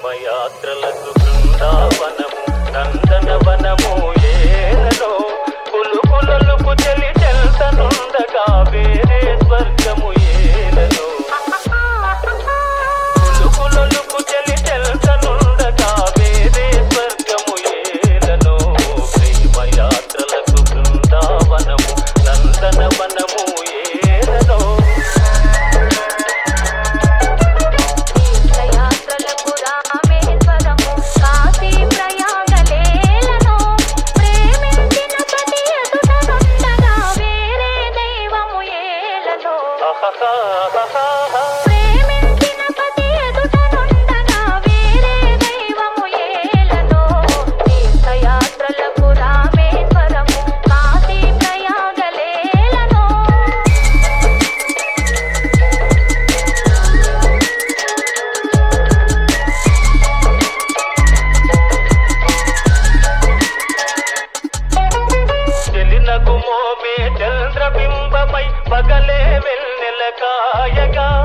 ప్రేమయాత్రలకు బృందావనము నందనవనము ఏలలో పులుపులకు చెలి చెల్తనుండగా వేరే స్వర్గము ఏలలో పులుపులకు చెలి చెల్తనుండగా వేరే స్వర్గము ఏలలో ప్రేమయాత్రలకు బృందావనము నందనవనము ఏలలో తీర్థయాత్రలకు రామేశ్వరము కాశీ ప్రయాగలేలను ప్రేమించిన ప్రతి ఎదుటనుండగా వేరే దైవము ఏలను ప్రేమించిన ప్రతి ఎదుటనుండగా వేరే దైవము ఏలను తీర్థయాత్రలకు రామేశ్వరము కాశీ ప్రయాగలేలను చెలినగు మోమే చంద్రబింబమై పగలే వెన్నెల కాయగా